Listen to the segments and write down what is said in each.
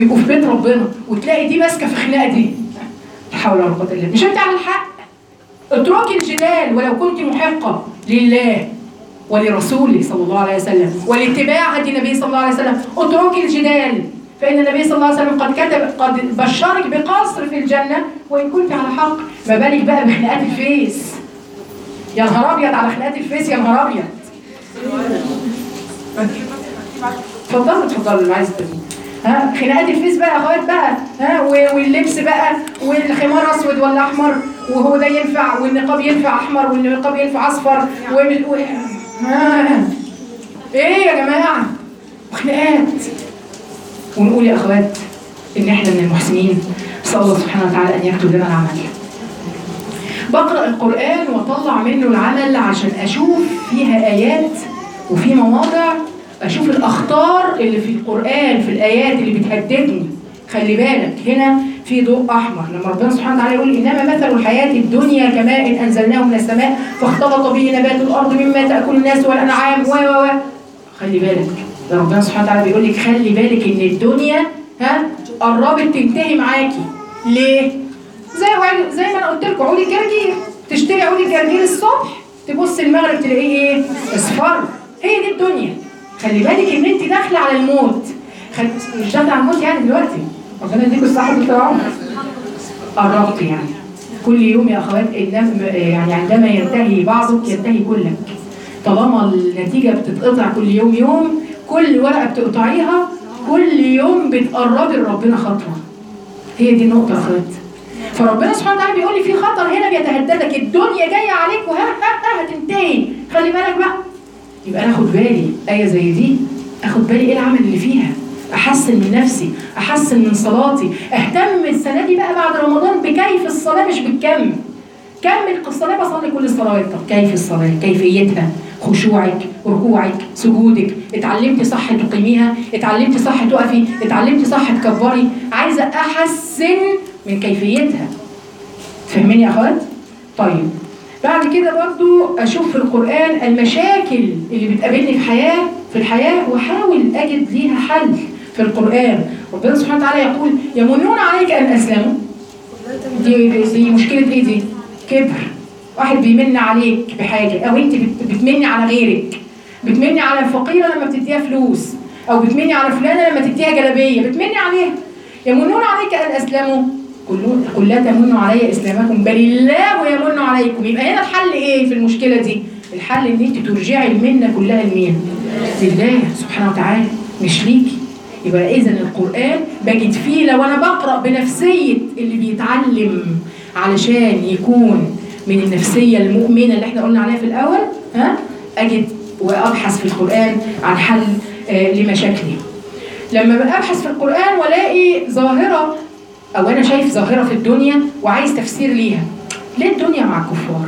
يبقوا في بيت ربنا وتلاقي دي ماسكه في خناقه دي لا حول ولا قوه الا بالله مش انت على الحق اتركي الجدال ولو كنت محقه لله ولرسوله صلى الله عليه وسلم ولاتباع هدي النبي صلى الله عليه وسلم اتركي الجدال فإن النبي صلى الله عليه وسلم قد كتب قد بشرك بقصر في الجنة وإن كنت على حق ما بالك بقى بخناقات الفيس يا نهار أبيض على خناقات الفيس يا نهار أبيض اتفضلوا اتفضلوا اللي عايز تقول ها خناقات الفيس بقى يا اخوات بقى ها و- واللبس بقى والخمار اسود ولا احمر وهو ده ينفع والنقاب ينفع احمر والنقاب ينفع اصفر ومن و... ها ايه يا جماعه خناقات ونقول يا اخوات ان احنا من المحسنين نسال الله سبحانه وتعالى ان يكتب لنا العمل بقرا القران واطلع منه العمل عشان اشوف فيها ايات وفي مواضع اشوف الاخطار اللي في القران في الايات اللي بتهددني خلي بالك هنا في ضوء احمر لما ربنا سبحانه وتعالى يقول انما مثل الحياه الدنيا كماء انزلناه من السماء فاختلط به نبات الارض مما تاكل الناس والانعام و و و خلي بالك ده ربنا سبحانه وتعالى بيقول لك خلي بالك ان الدنيا ها قربت تنتهي معاكي ليه؟ زي وعد- زي ما انا قلت لكم عود الجرجير تشتري عود الجرجير الصبح تبص المغرب تلاقيه ايه؟ اصفر هي دي الدنيا خلي بالك ان انت داخله على الموت خل... مش داخله على الموت يعني دلوقتي ربنا يديكم الصحه والطعام قربت يعني كل يوم يا اخوات إنما يعني عندما ينتهي بعضك ينتهي كلك طالما النتيجه بتتقطع كل يوم يوم كل ورقه بتقطعيها كل يوم بتقربي لربنا خطوه هي دي النقطه يا اخوات فربنا سبحانه وتعالى بيقول لي في خطر هنا بيتهددك الدنيا جايه عليك وها ها ها هتنتهي خلي بالك بقى يبقى انا اخد بالي ايه زي دي اخد بالي ايه العمل اللي فيها احسن من نفسي احسن من صلاتي اهتم السنه دي بقى بعد رمضان بكيف الصلاه مش بالكم كمل الصلاه بصلي كل الصلوات طب كيف الصلاه كيفيتها خشوعك ركوعك سجودك اتعلمتي صح تقيميها اتعلمتي صح تقفي اتعلمتي صح تكبري عايزه احسن من كيفيتها فاهمين يا اخوات طيب بعد كده برضو اشوف في القران المشاكل اللي بتقابلني في حياه في الحياه واحاول اجد ليها حل في القران ربنا سبحانه وتعالى يقول يمنون عليك ان اسلموا دي, دي, دي مشكله ايه دي كبر واحد بيمن عليك بحاجه او انت بت- بتمني على غيرك بتمني على الفقيره لما بتديها فلوس او بتمني على فلانه لما تديها جلابيه بتمني عليها يمنون عليك ان اسلموا قل قل لا تمنوا علي اسلامكم بل الله يمن عليكم يبقى هنا الحل ايه في المشكله دي الحل ان انت ترجعي المنه كلها لمين لله سبحانه وتعالى مش ليكي يبقى اذا القران بجد فيه لو انا بقرا بنفسيه اللي بيتعلم علشان يكون من النفسيه المؤمنه اللي احنا قلنا عليها في الاول ها اجد وابحث في القران عن حل آه لمشاكلي لما ابحث في القران والاقي ظاهره او انا شايف ظاهره في الدنيا وعايز تفسير ليها ليه الدنيا مع الكفار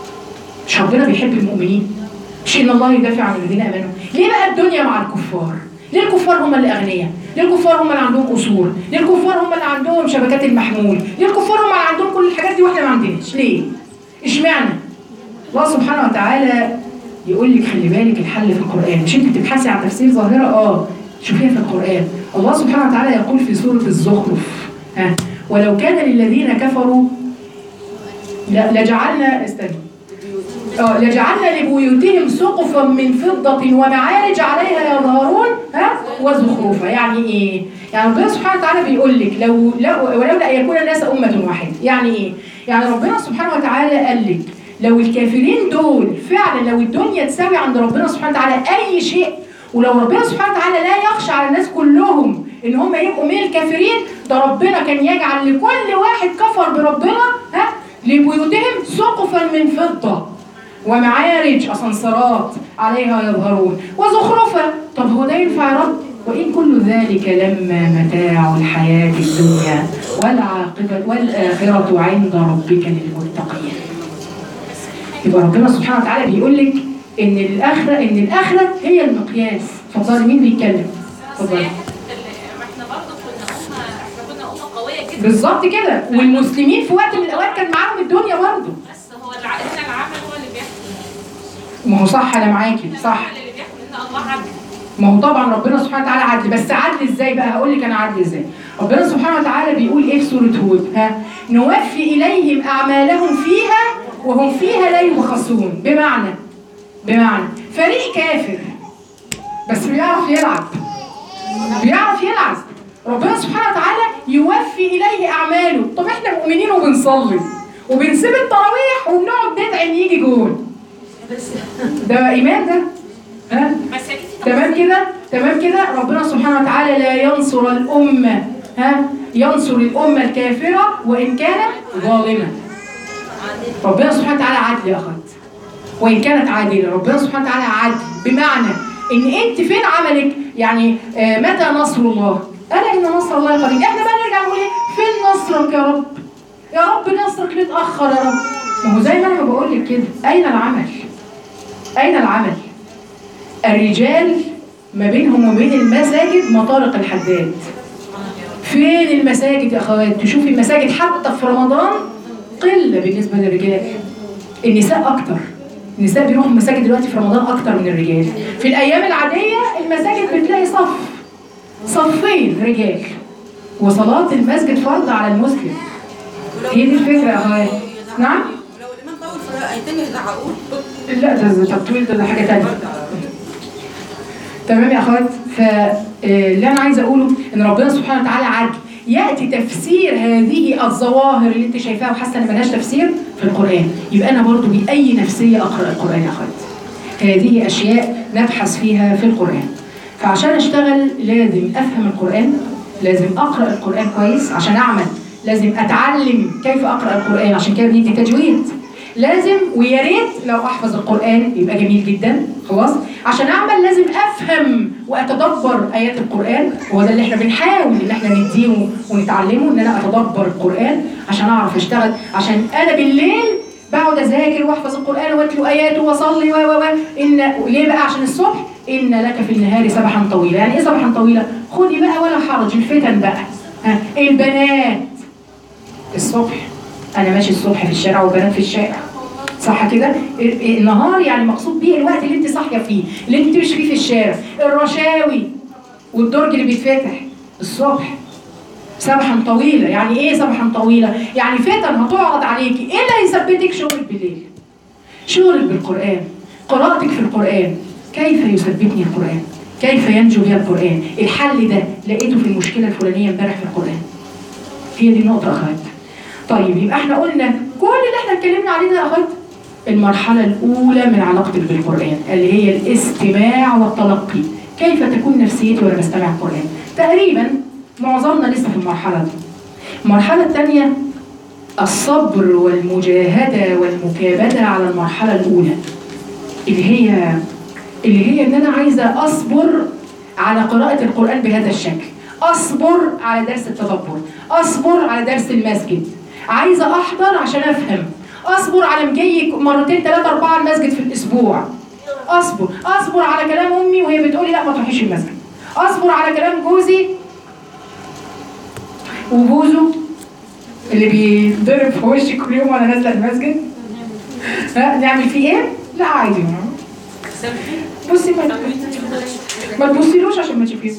مش ربنا بيحب المؤمنين مش ان الله يدافع عن الذين امنوا ليه بقى الدنيا مع الكفار ليه الكفار هم اللي اغنياء ليه الكفار هم اللي عندهم قصور ليه الكفار هم اللي عندهم شبكات المحمول ليه الكفار هم اللي عندهم كل الحاجات دي واحنا ما عندناش ليه اشمعنى الله سبحانه وتعالى يقول لك خلي بالك الحل في القران مش انت بتبحثي عن تفسير ظاهره اه شوفيها في القران الله سبحانه وتعالى يقول في سوره الزخرف ها ولو كان للذين كفروا لا لجعلنا استنى اه لجعلنا لبيوتهم سقفا من فضة ومعارج عليها يظهرون ها وزخرفا يعني ايه؟ يعني ربنا سبحانه وتعالى بيقول لك لو لو ولولا ان يكون الناس امة واحدة يعني ايه؟ يعني ربنا سبحانه وتعالى قال لك لو الكافرين دول فعلا لو الدنيا تساوي عند ربنا سبحانه وتعالى اي شيء ولو ربنا سبحانه وتعالى لا يخشى على الناس كلهم ان هم يبقوا من الكافرين ده ربنا كان يجعل لكل واحد كفر بربنا ها لبيوتهم سقفا من فضه ومعارج اسانسيرات عليها يظهرون وزخرفه طب هو ده ينفع يا رب وان كل ذلك لما متاع الحياه الدنيا والعاقبه والاخره عند ربك للمتقين يبقى ربنا سبحانه وتعالى بيقول لك ان الاخره ان الاخره هي المقياس اتفضلي مين بيتكلم اتفضلي ما احنا برضه كنا أمة احنا كنا أمة قوية جدا بالظبط كده والمسلمين في وقت من الاوقات كان معاهم الدنيا برضه بس هو الع... هنا العمل هو اللي بيحكم ما هو صح انا معاكي صح العمل اللي بيحكم ان الله عدل ما هو طبعا ربنا سبحانه وتعالى عدل بس عدل ازاي بقى هقول لك انا عدل ازاي ربنا سبحانه وتعالى بيقول ايه في سوره هود ها نوفي اليهم اعمالهم فيها وهم فيها لا يبخسون بمعنى بمعنى فريق كافر بس بيعرف يلعب بيعرف يلعب ربنا سبحانه وتعالى يوفي اليه اعماله طب احنا مؤمنين وبنصلي وبنسيب التراويح وبنقعد ندعي ان يجي جون ده ايمان ده ها مساجد تمام كده تمام كده ربنا سبحانه وتعالى لا ينصر الأمة ها ينصر الأمة الكافرة وإن كانت ظالمة ربنا سبحانه وتعالى عدل يا أخوات وإن كانت عادلة ربنا سبحانه وتعالى عدل بمعنى إن أنت فين عملك يعني آه متى نصر الله ألا إن نصر الله قريب إحنا بقى نرجع نقول إيه فين نصرك يا رب يا رب نصرك ليه اتأخر يا رب ما هو زي ما أنا بقول لك كده أين العمل أين العمل الرجال ما بينهم وبين المساجد مطارق الحداد فين المساجد يا اخوات تشوفي المساجد حتى في رمضان قله بالنسبه للرجال النساء اكتر النساء بيروحوا المساجد دلوقتي في رمضان اكتر من الرجال في الايام العاديه المساجد بتلاقي صف صفين رجال وصلاه المسجد فرض على المسلم هي دي الفكره يا اخوات نعم لو الامام طول في ايتين يزعقوه لا ده تطويل ده حاجه تانية تمام يا اخوات فاللي انا عايزه اقوله ان ربنا سبحانه وتعالى عدل ياتي تفسير هذه الظواهر اللي انت شايفاها وحاسه ان ملهاش تفسير في القران يبقى انا برضو باي نفسيه اقرا القران يا اخوات هذه اشياء نبحث فيها في القران فعشان اشتغل لازم افهم القران لازم اقرا القران كويس عشان اعمل لازم اتعلم كيف اقرا القران عشان كده بندي تجويد لازم ويا ريت لو احفظ القران يبقى جميل جدا خلاص عشان اعمل لازم افهم واتدبر ايات القران وهو ده اللي احنا بنحاول ان احنا نديه ونتعلمه ان انا اتدبر القران عشان اعرف اشتغل عشان انا بالليل بقعد اذاكر واحفظ القران واتلو اياته واصلي و و و ان ليه بقى عشان الصبح ان لك في النهار سبحا طويلا يعني ايه سبحا طويلا خدي بقى ولا حرج الفتن بقى ها البنات الصبح انا ماشي الصبح في الشارع وبنات في الشارع صح كده ال- النهار يعني مقصود بيه الوقت اللي انت صاحيه فيه اللي انت تمشي فيه في الشارع الرشاوي والدرج اللي بيتفتح الصبح سبحا طويله يعني ايه سبحا طويله يعني فتن هتعرض عليكي ايه اللي هيثبتك شغلك بالليل شغلك بالقران قراءتك في القران كيف يثبتني القران كيف ينجو بي القران الحل ده لقيته في المشكله الفلانيه امبارح في القران هي دي النقطه يا اخوات طيب يبقى احنا قلنا كل اللي احنا اتكلمنا عليه ده يا اخوات المرحلة الأولى من علاقتك بالقرآن اللي هي الاستماع والتلقي كيف تكون نفسيتي وأنا بستمع القرآن تقريبا معظمنا لسه في المرحلة دي المرحلة الثانية الصبر والمجاهدة والمكابدة على المرحلة الأولى اللي هي اللي هي إن أنا عايزة أصبر على قراءة القرآن بهذا الشكل أصبر على درس التدبر أصبر على درس المسجد عايزة أحضر عشان أفهم أصبر على مجي مرتين ثلاثة أربعة المسجد في الأسبوع أصبر أصبر على كلام أمي وهي بتقولي لا ما تروحيش المسجد أصبر على كلام جوزي وبوزه اللي بيتضرب في وشي كل يوم وانا نازله المسجد ها نعمل فيه ايه؟ لا عادي بصي ما ما تبصيلوش عشان ما تشوفيش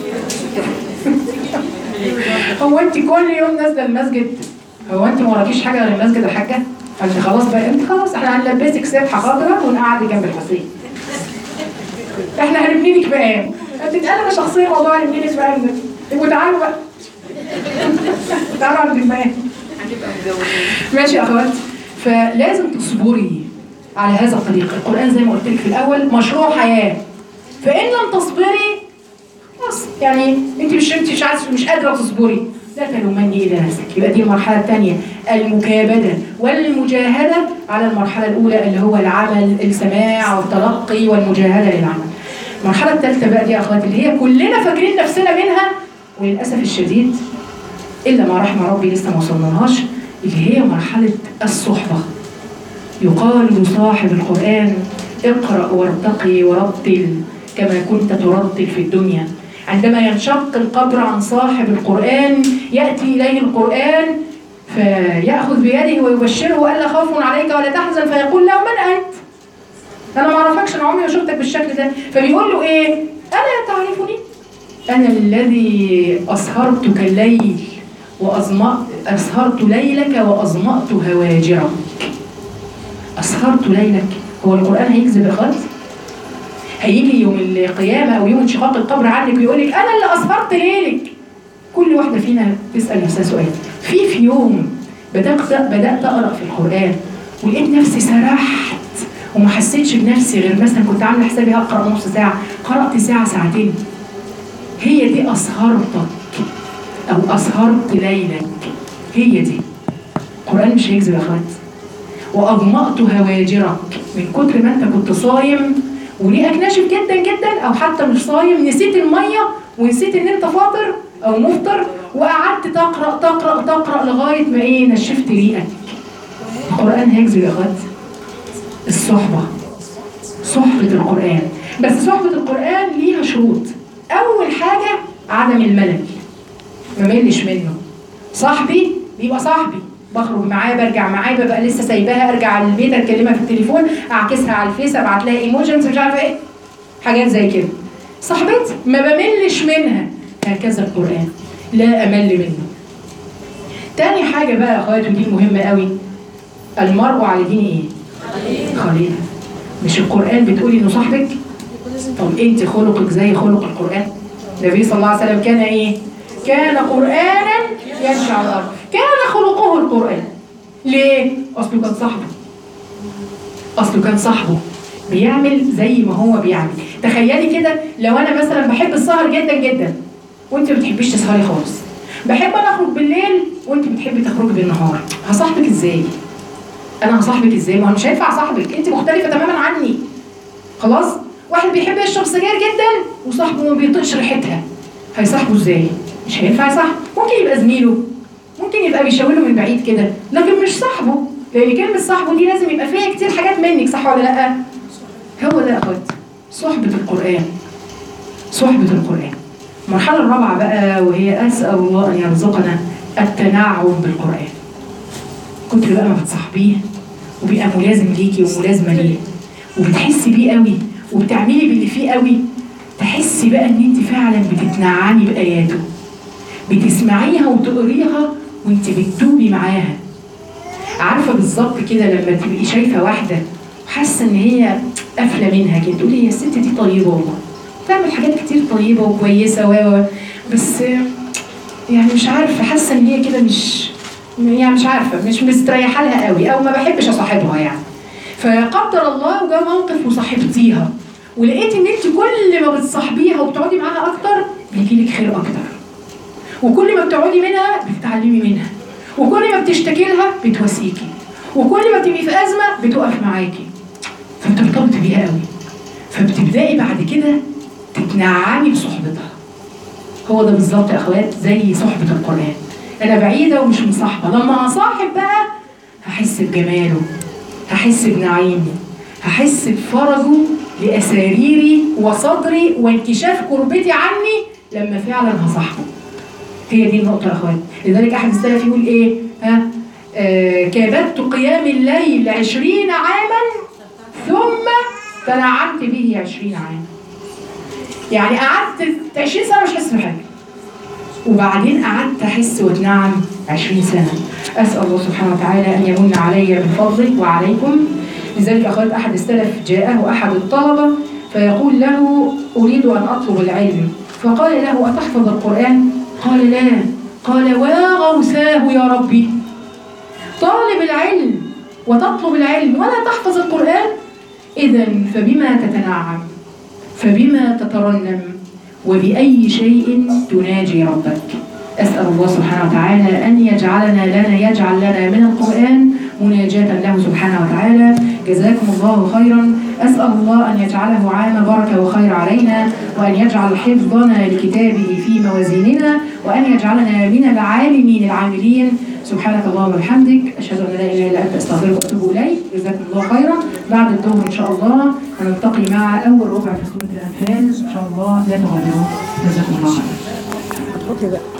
هو انت كل يوم نازله المسجد هو انت ما وراكيش حاجه غير المسجد يا حاجه؟ انت خلاص بقى انت خلاص احنا هنلبسك سبحه خضراء ونقعدك جنب الحسين احنا هنبني لك مقام انت انا شخصيا والله هنبني لك مقام ده وتعالوا بقى تعالوا عند المقام ماشي يا اخوات فلازم تصبري على هذا الطريق القران زي ما قلت لك في الاول مشروع حياه فان لم تصبري خلاص يعني انت مش انت مش عايز مش قادره تصبري لا تلومني الى نفسك يبقى دي المرحله الثانيه المكابده والمجاهده على المرحله الاولى اللي هو العمل السماع والتلقي والمجاهده للعمل المرحله الثالثه بقى دي يا اخواتي اللي هي كلنا فاكرين نفسنا منها وللاسف الشديد الا ما رحم ربي لسه ما وصلناش اللي هي مرحله الصحبه يقال لصاحب القرآن اقرأ وارتقي ورتل كما كنت ترتل في الدنيا عندما ينشق القبر عن صاحب القرآن يأتي إليه القرآن فيأخذ بيده ويبشره ألا خوف عليك ولا تحزن فيقول له من أنت؟ أنا ما أعرفكش أنا عمري ما شفتك بالشكل ده فبيقول له إيه؟ ألا تعرفني؟ أنا الذي أسهرتك الليل وأظمأ أسهرت ليلك وأظمأت هواجرك أسهرت ليلك هو القرآن هيكذب يا خالد؟ هيجي يوم القيامة أو يوم انشقاق القبر عنك ويقول لك أنا اللي أسهرت ليلك كل واحدة فينا تسأل نفسها سؤال في في يوم بدأت بدأت أقرأ في القرآن ولقيت نفسي سرحت وما حسيتش بنفسي غير مثلا كنت عاملة حسابي هقرأ نص ساعة قرأت ساعة ساعتين هي دي أسهرتك أو أسهرت ليلك هي دي القرآن مش هيكذب يا أخوات وأضمأت هواجرك من كتر ما أنت كنت صايم وريقك ناشف جدا جدا أو حتى مش صايم نسيت المية ونسيت إن أنت فاطر أو مفطر وقعدت تقرأ تقرأ تقرأ لغاية ما إيه نشفت ريقك القرآن هيكذب يا أخوات الصحبة صحبة القرآن بس صحبة القرآن ليها شروط أول حاجة عدم الملل ما ملش منه صاحبي بيبقى صاحبي بخرج معاه برجع معاه ببقى لسه سايباها ارجع البيت اكلمها في التليفون اعكسها على الفيس ابعت لها ايموجنز مش عارفه ايه حاجات زي كده صاحبتي ما بملش منها هكذا القران لا امل منه تاني حاجه بقى يا اخواتي ودي مهمه قوي المرء على دين ايه خليل مش القران بتقولي انه صاحبك طب انت خلقك زي خلق القران النبي صلى الله عليه وسلم كان ايه كان قرانا يمشي على الارض كان خلقه القران ليه اصله كان صاحبه اصله كان صاحبه بيعمل زي ما هو بيعمل تخيلي كده لو انا مثلا بحب السهر جدا جدا وانت ما بتحبيش تسهري خالص بحب انا اخرج بالليل وانت بتحبي تخرجي بالنهار هصاحبك ازاي انا هصاحبك ازاي ما هو مش هينفع صاحبك انت مختلفه تماما عني خلاص واحد بيحب يشرب سجاير جدا وصاحبه ما بيطيقش ريحتها هيصاحبه ازاي مش هينفع صاحبه ممكن يبقى زميله ممكن يبقى بيشاوله من بعيد كده لكن مش صاحبه لان كلمه صاحبه دي لازم يبقى فيها كتير حاجات منك صح ولا لا هو ده يا اخوات صحبه القران صحبه القران المرحله الرابعه بقى وهي اسال الله ان يرزقنا التنعم بالقران كتر بقى ما بتصاحبيه وبيبقى ملازم ليكي وملازمه ليه وبتحسي بيه قوي وبتعملي باللي فيه قوي تحسي بقى ان انت فعلا بتتنعمي باياته بتسمعيها وتقريها وانت بتدوبي معاها عارفه بالظبط كده لما تبقي شايفه واحده وحاسه ان هي قافله منها كده تقولي هي الست دي طيبه والله بتعمل حاجات كتير طيبه وكويسه و و بس يعني مش عارفه حاسه ان هي كده مش يعني مش عارفه مش مستريحه لها قوي او ما بحبش اصاحبها يعني فقدر الله وجا موقف وصاحبتيها ولقيتي ان انت كل ما بتصاحبيها وبتقعدي معاها اكتر بيجيلك خير اكتر وكل ما بتقعدي منها بتتعلمي منها وكل ما بتشتكي لها بتواسيكي وكل ما بتبقي في ازمه بتقف معاكي فبترتبطي بيها قوي فبتبداي بعد كده تتنعمي بصحبتها هو ده بالظبط يا اخوات زي صحبه القران انا بعيده ومش مصاحبه لما اصاحب بقى هحس بجماله هحس بنعيمه هحس بفرجه لاساريري وصدري وانكشاف كربتي عني لما فعلا هصاحبه هي دي النقطة يا اخوان لذلك أحد السلف يقول إيه ها آه كابدت قيام الليل عشرين عاما ثم تنعمت به عشرين عاما يعني قعدت عشرين سنة مش حاسس بحاجة وبعدين قعدت أحس وأتنعم عشرين سنة أسأل الله سبحانه وتعالى أن يمن علي من فضله وعليكم لذلك أخوات أحد السلف جاءه أحد الطلبة فيقول له أريد أن أطلب العلم فقال له أتحفظ القرآن؟ قال لا قال وغوثاه يا ربي طالب العلم وتطلب العلم ولا تحفظ القرآن إذا فبما تتنعم فبما تترنم وبأي شيء تناجي ربك أسأل الله سبحانه وتعالى أن يجعلنا لنا يجعل لنا من القرآن مناجاة له سبحانه وتعالى جزاكم الله خيرا أسأل الله أن يجعله عام بركة وخير علينا وأن يجعل حفظنا لكتابه في موازيننا وأن يجعلنا من العالمين العاملين سبحانك اللهم وبحمدك أشهد أن لا إله إلا أنت أستغفرك وأتوب إليك جزاكم الله خيرا بعد الظهر إن شاء الله هنلتقي مع أول ربع في سورة الأنفال إن شاء الله لا تغادروا جزاكم الله خيرا